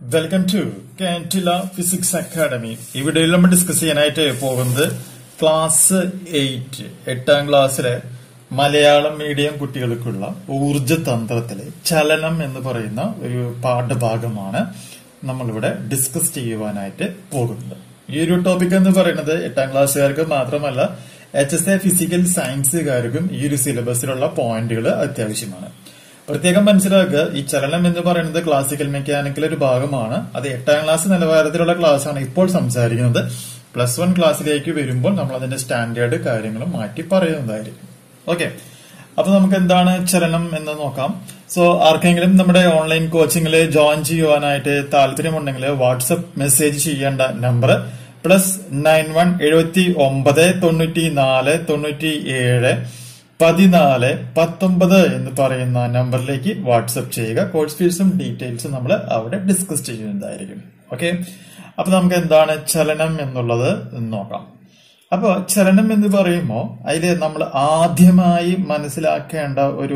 welcome to കാൻറ്റില physics academy ഇവിടെ നമ്മൾ ഡിസ്കസ് ചെയ്യാനായിട്ട് പോകുന്നത് ക്ലാസ് എയ്റ്റ് എട്ടാം ക്ലാസ്സിലെ മലയാളം മീഡിയം കുട്ടികൾക്കുള്ള ഊർജതന്ത്രത്തിലെ ചലനം എന്ന് പറയുന്ന ഒരു പാഠഭാഗമാണ് നമ്മളിവിടെ ഡിസ്കസ് ചെയ്യുവാനായിട്ട് പോകുന്നത് ഈ ഒരു ടോപ്പിക് എന്ന് പറയുന്നത് എട്ടാം ക്ലാസ്സുകാർക്ക് മാത്രമല്ല എച്ച് എസ് എ ഫിസിക്കൽ സയൻസുകാർക്കും ഈ ഒരു സിലബസിലുള്ള പോയിന്റുകൾ അത്യാവശ്യമാണ് പ്രത്യേകം മനസ്സിലാക്കുക ഈ ചലനം എന്ന് പറയുന്നത് ക്ലാസിക്കൽ മെക്കാനിക്കൽ ഒരു ഭാഗമാണ് അത് എട്ടാം ക്ലാസ് നിലവാരത്തിലുള്ള ക്ലാസ് ആണ് ഇപ്പോൾ സംസാരിക്കുന്നത് പ്ലസ് വൺ ക്ലാസ്സിലേക്ക് വരുമ്പോൾ നമ്മൾ അതിന്റെ സ്റ്റാൻഡേർഡ് കാര്യങ്ങളും മാറ്റി പറയുന്നതായിരിക്കും ഓക്കെ അപ്പൊ നമുക്ക് എന്താണ് ചലനം എന്ന് നോക്കാം സോ ആർക്കെങ്കിലും നമ്മുടെ ഓൺലൈൻ കോച്ചിങ്ങിൽ ജോയിൻ ചെയ്യുവാനായിട്ട് താല്പര്യമുണ്ടെങ്കിൽ വാട്സപ്പ് മെസ്സേജ് ചെയ്യേണ്ട നമ്പർ പ്ലസ് നയൻ വൺ എഴുപത്തി ഒമ്പത് തൊണ്ണൂറ്റി നാല് തൊണ്ണൂറ്റി ഏഴ് പതിനാല് പത്തൊമ്പത് എന്ന് പറയുന്ന നമ്പറിലേക്ക് വാട്സപ്പ് ചെയ്യുക കോഴ്സ് ഫീസും ഡീറ്റെയിൽസും നമ്മൾ അവിടെ ഡിസ്കസ് ചെയ്യുന്നതായിരിക്കും ഓക്കെ അപ്പൊ നമുക്ക് എന്താണ് ചലനം എന്നുള്ളത് നോക്കാം അപ്പൊ ചലനം എന്ന് പറയുമ്പോൾ അതിൽ നമ്മൾ ആദ്യമായി മനസ്സിലാക്കേണ്ട ഒരു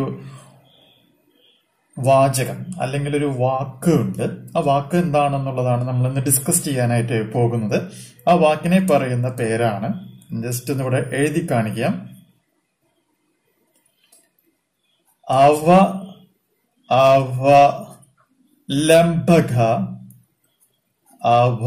വാചകം അല്ലെങ്കിൽ ഒരു വാക്ക് ഉണ്ട് ആ വാക്ക് എന്താണെന്നുള്ളതാണ് നമ്മൾ ഇന്ന് ഡിസ്കസ് ചെയ്യാനായിട്ട് പോകുന്നത് ആ വാക്കിനെ പറയുന്ന പേരാണ് ജസ്റ്റ് ഒന്നിവിടെ എഴുതി കാണിക്കാം അവ അവ ലംബക അവ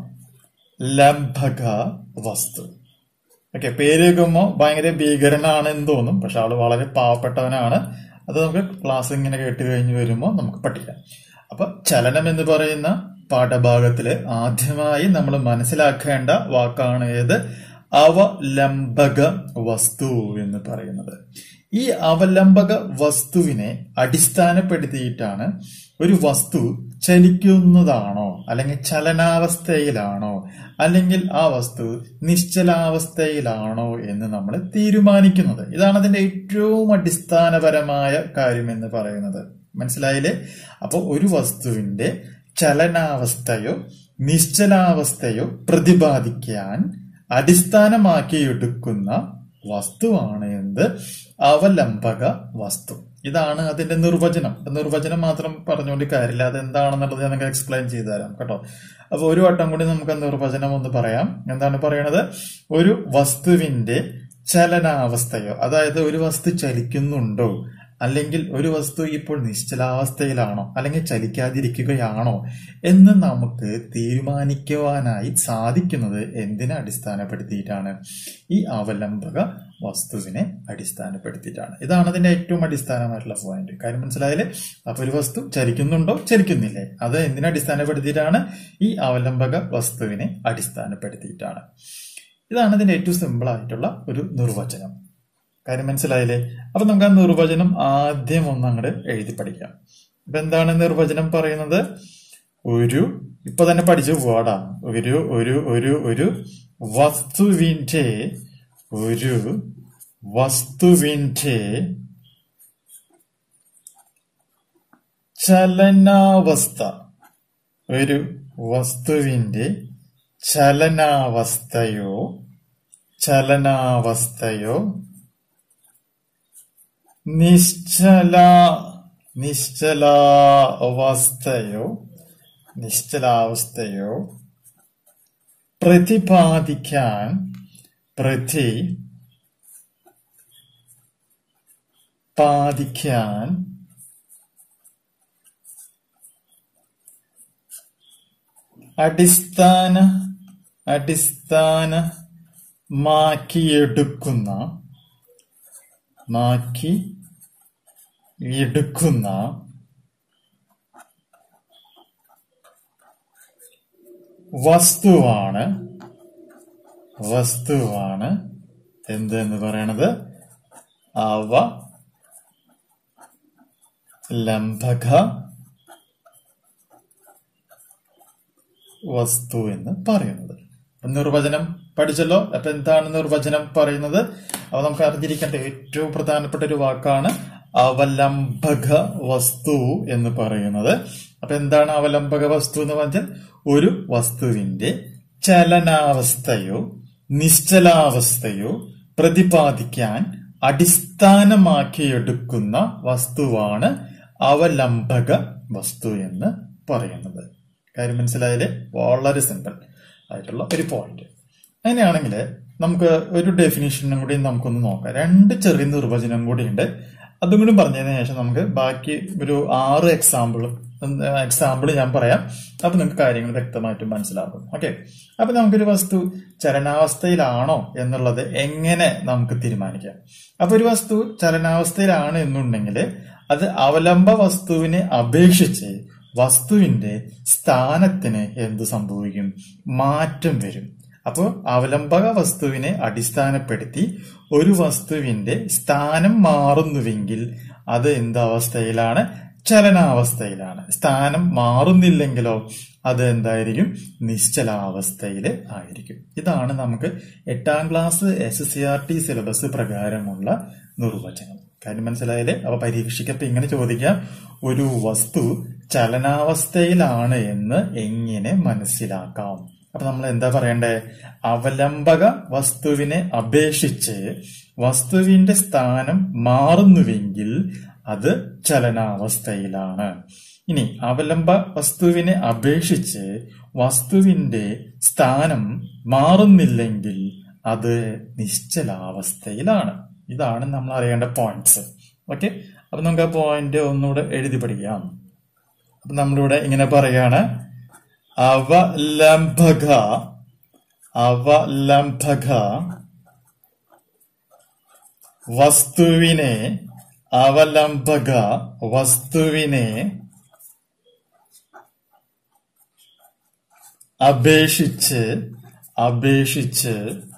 ലംബക വസ്തു ഓക്കെ പേര് കേൾക്കുമ്പോൾ ഭയങ്കര ഭീകരനാണ് എന്ന് തോന്നും പക്ഷെ ആള് വളരെ പാവപ്പെട്ടവനാണ് അത് നമുക്ക് ക്ലാസ് ഇങ്ങനെ കേട്ട് കഴിഞ്ഞ് വരുമ്പോൾ നമുക്ക് പഠിക്കാം അപ്പൊ ചലനം എന്ന് പറയുന്ന പാഠഭാഗത്തില് ആദ്യമായി നമ്മൾ മനസ്സിലാക്കേണ്ട വാക്കാണ് ഏത് അവലംബക വസ്തു എന്ന് പറയുന്നത് ഈ അവലംബക വസ്തുവിനെ അടിസ്ഥാനപ്പെടുത്തിയിട്ടാണ് ഒരു വസ്തു ചലിക്കുന്നതാണോ അല്ലെങ്കിൽ ചലനാവസ്ഥയിലാണോ അല്ലെങ്കിൽ ആ വസ്തു നിശ്ചലാവസ്ഥയിലാണോ എന്ന് നമ്മൾ തീരുമാനിക്കുന്നത് ഇതാണ് അതിന്റെ ഏറ്റവും അടിസ്ഥാനപരമായ കാര്യം എന്ന് പറയുന്നത് മനസ്സിലായില്ലേ അപ്പോൾ ഒരു വസ്തുവിന്റെ ചലനാവസ്ഥയോ നിശ്ചലാവസ്ഥയോ പ്രതിപാദിക്കാൻ അടിസ്ഥാനമാക്കിയെടുക്കുന്ന വസ്തുവാണ് എന്ത് അവലംബക വസ്തു ഇതാണ് അതിന്റെ നിർവചനം നിർവചനം മാത്രം പറഞ്ഞുകൊണ്ട് കാര്യമില്ല അത് എന്താണെന്നുള്ളത് ഞാൻ നിങ്ങൾക്ക് എക്സ്പ്ലെയിൻ ചെയ്തു തരാം കേട്ടോ അപ്പൊ ഒരു വട്ടം കൂടി നമുക്ക് നിർവചനം ഒന്ന് പറയാം എന്താണ് പറയണത് ഒരു വസ്തുവിന്റെ ചലനാവസ്ഥയോ അതായത് ഒരു വസ്തു ചലിക്കുന്നുണ്ടോ അല്ലെങ്കിൽ ഒരു വസ്തു ഇപ്പോൾ നിശ്ചലാവസ്ഥയിലാണോ അല്ലെങ്കിൽ ചലിക്കാതിരിക്കുകയാണോ എന്ന് നമുക്ക് തീരുമാനിക്കുവാനായി സാധിക്കുന്നത് എന്തിനെ അടിസ്ഥാനപ്പെടുത്തിയിട്ടാണ് ഈ അവലംബക വസ്തുവിനെ അടിസ്ഥാനപ്പെടുത്തിയിട്ടാണ് ഇതാണ് അതിന്റെ ഏറ്റവും അടിസ്ഥാനമായിട്ടുള്ള പോയിന്റ് കാര്യം മനസ്സിലായാല് അപ്പൊ ഒരു വസ്തു ചലിക്കുന്നുണ്ടോ ചലിക്കുന്നില്ലേ അത് എന്തിനെ അടിസ്ഥാനപ്പെടുത്തിയിട്ടാണ് ഈ അവലംബക വസ്തുവിനെ അടിസ്ഥാനപ്പെടുത്തിയിട്ടാണ് ഇതാണ് ഇതിന്റെ ഏറ്റവും സിമ്പിൾ ആയിട്ടുള്ള ഒരു നിർവചനം കാര്യം മനസ്സിലായില്ലേ അപ്പൊ നമുക്ക് ആ നിർവചനം ആദ്യം ഒന്ന് അങ്ങോട്ട് എഴുതി പഠിക്കാം അപ്പൊ എന്താണ് നിർവചനം പറയുന്നത് ഒരു ഇപ്പൊ തന്നെ പഠിച്ചു വേർഡാ ഒരു ഒരു ഒരു ഒരു വസ്തുവിന്റെ ഒരു വസ്തുവിന്റെ ചലനാവസ്ഥ ഒരു വസ്തുവിന്റെ ചലനാവസ്ഥയോ ചലനാവസ്ഥയോ നിശ്ചല നിശ്ചലാവസ്ഥയോ നിശ്ചലാവസ്ഥയോ പ്രതിപാദിക്കാൻ പ്രതി പാദിക്കാൻ അടിസ്ഥാന അടിസ്ഥാനമാക്കിയെടുക്കുന്ന മാക്കി എടുക്കുന്ന വസ്തുവാണ് വസ്തുവാണ് എന്തെന്ന് പറയണത് അവ ലംബക വസ്തു എന്ന് പറയുന്നത് നിർവചനം പഠിച്ചല്ലോ അപ്പൊ എന്താണ് നിർവചനം പറയുന്നത് അപ്പൊ നമുക്ക് അറിഞ്ഞിരിക്കേണ്ട ഏറ്റവും പ്രധാനപ്പെട്ട ഒരു വാക്കാണ് അവലംബക വസ്തു എന്ന് പറയുന്നത് അപ്പൊ എന്താണ് അവലംബക വസ്തു എന്ന് പറഞ്ഞാൽ ഒരു വസ്തുവിന്റെ ചലനാവസ്ഥയോ നിശ്ചലാവസ്ഥയോ പ്രതിപാദിക്കാൻ അടിസ്ഥാനമാക്കിയെടുക്കുന്ന വസ്തുവാണ് അവലംബക വസ്തു എന്ന് പറയുന്നത് കാര്യം മനസ്സിലായാലേ വളരെ സിമ്പിൾ ആയിട്ടുള്ള ഒരു പോയിന്റ് അങ്ങനെയാണെങ്കിൽ നമുക്ക് ഒരു ഡെഫിനിഷനും കൂടി നമുക്കൊന്ന് നോക്കാം രണ്ട് ചെറിയ നിർവചനം കൂടി ഉണ്ട് അതും കൂടി പറഞ്ഞതിന് ശേഷം നമുക്ക് ബാക്കി ഒരു ആറ് എക്സാമ്പിൾ എക്സാമ്പിൾ ഞാൻ പറയാം അപ്പൊ നിങ്ങൾക്ക് കാര്യങ്ങൾ വ്യക്തമായിട്ട് മനസ്സിലാകും ഓക്കെ അപ്പൊ നമുക്കൊരു വസ്തു ചലനാവസ്ഥയിലാണോ എന്നുള്ളത് എങ്ങനെ നമുക്ക് തീരുമാനിക്കാം അപ്പൊ ഒരു വസ്തു ചലനാവസ്ഥയിലാണ് എന്നുണ്ടെങ്കിൽ അത് അവലംബ വസ്തുവിനെ അപേക്ഷിച്ച് വസ്തുവിന്റെ സ്ഥാനത്തിന് എന്ത് സംഭവിക്കും മാറ്റം വരും അപ്പോൾ അവലംബക വസ്തുവിനെ അടിസ്ഥാനപ്പെടുത്തി ഒരു വസ്തുവിന്റെ സ്ഥാനം മാറുന്നുവെങ്കിൽ അത് എന്തവസ്ഥയിലാണ് ചലനാവസ്ഥയിലാണ് സ്ഥാനം മാറുന്നില്ലെങ്കിലോ അത് എന്തായിരിക്കും നിശ്ചലാവസ്ഥയിൽ ആയിരിക്കും ഇതാണ് നമുക്ക് എട്ടാം class S C R T syllabus പ്രകാരമുള്ള നിർവചനം കാര്യം മനസ്സിലായാലേ അപ്പൊ പരീക്ഷയ്ക്കത്ത് ഇങ്ങനെ ചോദിക്കാം ഒരു വസ്തു ചലനാവസ്ഥയിലാണ് എന്ന് എങ്ങനെ മനസ്സിലാക്കാം അപ്പൊ നമ്മൾ എന്താ പറയണ്ടേ അവലംബക വസ്തുവിനെ അപേക്ഷിച്ച് വസ്തുവിന്റെ സ്ഥാനം മാറുന്നുവെങ്കിൽ അത് ചലനാവസ്ഥയിലാണ് ഇനി അവലംബ വസ്തുവിനെ അപേക്ഷിച്ച് വസ്തുവിന്റെ സ്ഥാനം മാറുന്നില്ലെങ്കിൽ അത് നിശ്ചലാവസ്ഥയിലാണ് ഇതാണ് നമ്മൾ അറിയേണ്ട പോയിന്റ്സ് ഓക്കെ അപ്പൊ നമുക്ക് ആ പോയിന്റ് ഒന്നുകൂടെ എഴുതി പഠിക്കാം അപ്പൊ നമ്മളിവിടെ ഇങ്ങനെ പറയാണ് അവലംബക അവലംബക വസ്തുവിനെ അവലംബക വസ്തുവിനെ അപേക്ഷിച്ച് അപേക്ഷിച്ച്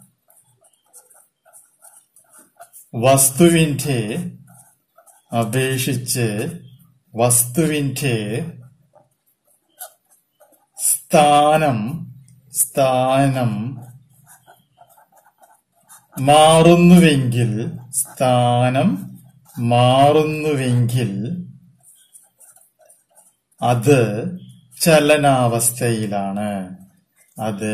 വസ്തുവിന്റെ അപേക്ഷിച്ച് വസ്തുവിന്റെ സ്ഥാനം സ്ഥാനം മാറുന്നുവെങ്കിൽ സ്ഥാനം മാറുന്നുവെങ്കിൽ അത് ചലനാവസ്ഥയിലാണ് അത്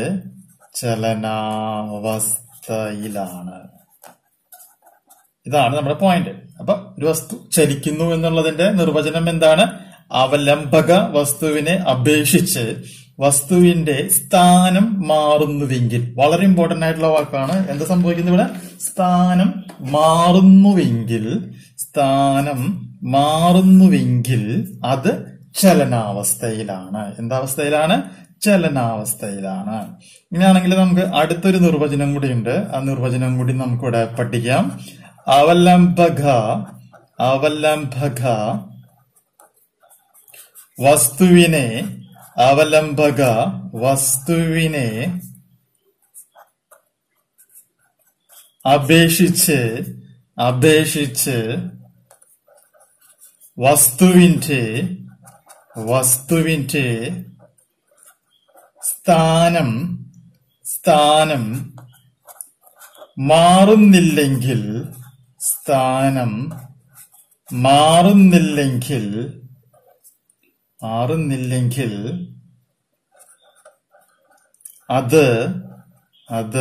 ചലനാവസ്ഥയിലാണ് ഇതാണ് നമ്മുടെ പോയിന്റ് അപ്പൊ ഒരു വസ്തു ചലിക്കുന്നു എന്നുള്ളതിന്റെ നിർവചനം എന്താണ് അവലംബക വസ്തുവിനെ അപേക്ഷിച്ച് വസ്തുവിന്റെ സ്ഥാനം മാറുന്നുവെങ്കിൽ വളരെ ഇമ്പോർട്ടന്റ് ആയിട്ടുള്ള വാക്കാണ് എന്ത് സംഭവിക്കുന്നത് ഇവിടെ സ്ഥാനം മാറുന്നുവെങ്കിൽ സ്ഥാനം മാറുന്നുവെങ്കിൽ അത് ചലനാവസ്ഥയിലാണ് എന്താവസ്ഥയിലാണ് ചലനാവസ്ഥയിലാണ് ഇങ്ങനെയാണെങ്കിൽ നമുക്ക് അടുത്തൊരു നിർവചനം കൂടി ഉണ്ട് ആ നിർവചനം കൂടി നമുക്കിവിടെ പഠിക്കാം അവലംബക അവലംബക വസ്തുവിനെ അവലംബക വസ്തുവിനെ അപേക്ഷിച്ച് അപേക്ഷിച്ച് വസ്തുവിന്റെ വസ്തുവിന്റെ സ്ഥാനം സ്ഥാനം മാറുന്നില്ലെങ്കിൽ സ്ഥാനം മാറുന്നില്ലെങ്കിൽ മാറുന്നില്ലെങ്കിൽ അത് അത്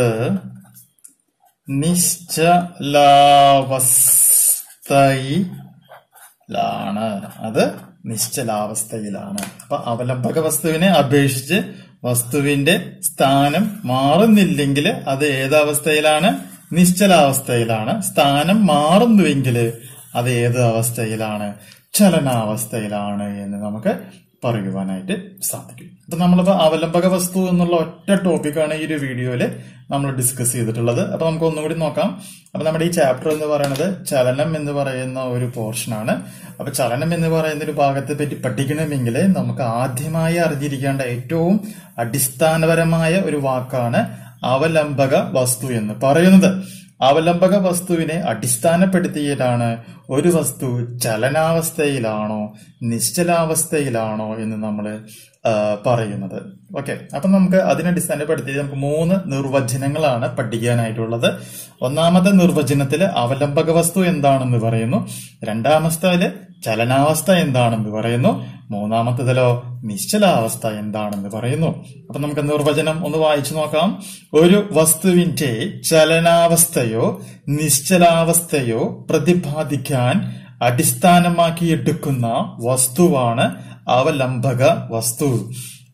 നിശ്ചലാവസ്ഥയിലാണ് അത് നിശ്ചലാവസ്ഥയിലാണ് അപ്പൊ അവലംബക വസ്തുവിനെ അപേക്ഷിച്ച് വസ്തുവിന്റെ സ്ഥാനം മാറുന്നില്ലെങ്കിൽ അത് ഏതവസ്ഥയിലാണ് നിശ്ചലാവസ്ഥയിലാണ് സ്ഥാനം മാറുന്നുവെങ്കിൽ അത് ഏത് അവസ്ഥയിലാണ് ചലനാവസ്ഥയിലാണ് എന്ന് നമുക്ക് പറയുവാനായിട്ട് സാധിക്കും അപ്പൊ നമ്മളിപ്പോ അവലംബക വസ്തു എന്നുള്ള ഒറ്റ ടോപ്പിക്കാണ് ഈ ഒരു വീഡിയോയില് നമ്മൾ ഡിസ്കസ് ചെയ്തിട്ടുള്ളത് അപ്പൊ നമുക്ക് ഒന്നുകൂടി നോക്കാം അപ്പൊ നമ്മുടെ ഈ ചാപ്റ്റർ എന്ന് പറയുന്നത് ചലനം എന്ന് പറയുന്ന ഒരു പോർഷനാണ് അപ്പൊ ചലനം എന്ന് പറയുന്ന ഒരു ഭാഗത്തെ പറ്റി പഠിക്കണമെങ്കിൽ നമുക്ക് ആദ്യമായി അറിഞ്ഞിരിക്കേണ്ട ഏറ്റവും അടിസ്ഥാനപരമായ ഒരു വാക്കാണ് അവലംബക വസ്തു എന്ന് പറയുന്നത് അവലംബക വസ്തുവിനെ അടിസ്ഥാനപ്പെടുത്തിയിട്ടാണ് ഒരു വസ്തു ചലനാവസ്ഥയിലാണോ നിശ്ചലാവസ്ഥയിലാണോ എന്ന് നമ്മൾ പറയുന്നത് ഓക്കെ അപ്പൊ നമുക്ക് അതിനെ അടിസ്ഥാനപ്പെടുത്തി നമുക്ക് മൂന്ന് നിർവചനങ്ങളാണ് പഠിക്കാനായിട്ടുള്ളത് ഒന്നാമത്തെ നിർവചനത്തിൽ അവലംബക വസ്തു എന്താണെന്ന് പറയുന്നു രണ്ടാമത്തേല് ചലനാവസ്ഥ എന്താണെന്ന് പറയുന്നു മൂന്നാമത്തേതിലോ നിശ്ചലാവസ്ഥ എന്താണെന്ന് പറയുന്നു അപ്പൊ നമുക്ക് നിർവചനം ഒന്ന് വായിച്ചു നോക്കാം ഒരു വസ്തുവിന്റെ ചലനാവസ്ഥയോ നിശ്ചലാവസ്ഥയോ പ്രതിപാദിക്കാൻ അടിസ്ഥാനമാക്കിയെടുക്കുന്ന വസ്തുവാണ് അവലംബക വസ്തു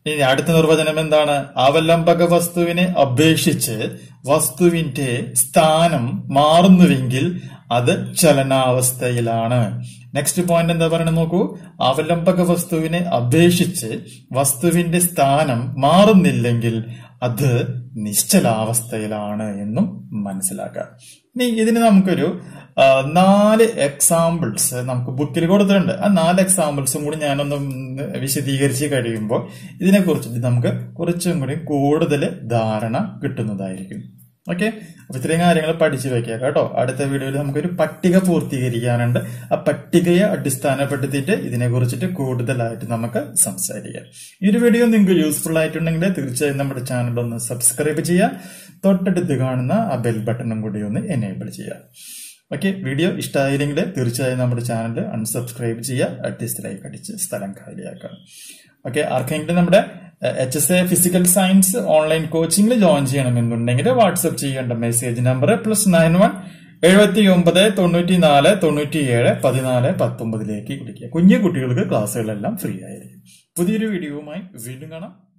ഇനി അടുത്ത നിർവചനം എന്താണ് അവലംബക വസ്തുവിനെ അപേക്ഷിച്ച് വസ്തുവിന്റെ സ്ഥാനം മാറുന്നുവെങ്കിൽ അത് ചലനാവസ്ഥയിലാണ് നെക്സ്റ്റ് പോയിന്റ് എന്താ പറയുന്നത് നോക്കൂ അവലംബക വസ്തുവിനെ അപേക്ഷിച്ച് വസ്തുവിന്റെ സ്ഥാനം മാറുന്നില്ലെങ്കിൽ അത് നിശ്ചലാവസ്ഥയിലാണ് എന്നും മനസ്സിലാക്കാം ഇനി ഇതിന് നമുക്കൊരു ആ, നാല് എക്സാമ്പിൾസ് നമുക്ക് ബുക്കിൽ കൊടുത്തിട്ടുണ്ട് ആ നാല് എക്സാമ്പിൾസും കൂടി ഞാനൊന്ന് വിശദീകരിച്ച് കഴിയുമ്പോൾ ഇതിനെക്കുറിച്ചിട്ട് നമുക്ക് കുറച്ചും കൂടി കൂടുതൽ ധാരണ കിട്ടുന്നതായിരിക്കും ഓക്കെ അപ്പൊ ഇത്രയും കാര്യങ്ങൾ പഠിച്ചു വെക്കുക കേട്ടോ അടുത്ത വീഡിയോയിൽ നമുക്കൊരു പട്ടിക പൂർത്തീകരിക്കാനുണ്ട് ആ പട്ടികയെ അടിസ്ഥാനപ്പെടുത്തിയിട്ട് ഇതിനെ കുറിച്ചിട്ട് കൂടുതലായിട്ട് നമുക്ക് സംസാരിക്കാം ഈ ഒരു വീഡിയോ നിങ്ങൾക്ക് യൂസ്ഫുൾ ആയിട്ടുണ്ടെങ്കിൽ തീർച്ചയായും നമ്മുടെ ചാനൽ ഒന്ന് സബ്സ്ക്രൈബ് ചെയ്യുക തൊട്ടടുത്ത് കാണുന്ന ആ ബെൽ ബട്ടണും കൂടി ഒന്ന് എനേബിൾ ചെയ്യുക ഓക്കെ വീഡിയോ ഇഷ്ടമായില്ലെങ്കിൽ തീർച്ചയായും നമ്മുടെ ചാനൽ അൺസബ്സ്ക്രൈബ് ചെയ്യുക അറ്റ്ലീസ്റ്റ് ലൈക്ക് അടിച്ച് സ്ഥലം കാലിയാക്കുക ഓക്കെ ആർക്കെങ്കിലും നമ്മുടെ H S A physical science online കോച്ചിങ്ങിൽ ജോയിൻ ചെയ്യണമെന്നുണ്ടെങ്കിൽ വാട്സ്ആപ്പ് ചെയ്യേണ്ട message number plus nine one എഴുപത്തി ഒമ്പത് തൊണ്ണൂറ്റി നാല് തൊണ്ണൂറ്റി ഏഴ് പതിനാല് പത്തൊമ്പതിലേക്ക് വിളിക്കുക കുഞ്ഞു കുട്ടികൾക്ക് ക്ലാസ്സുകളെല്ലാം ഫ്രീ ആയിരിക്കും പുതിയൊരു വീഡിയോവുമായി വീണ്ടും കാണാം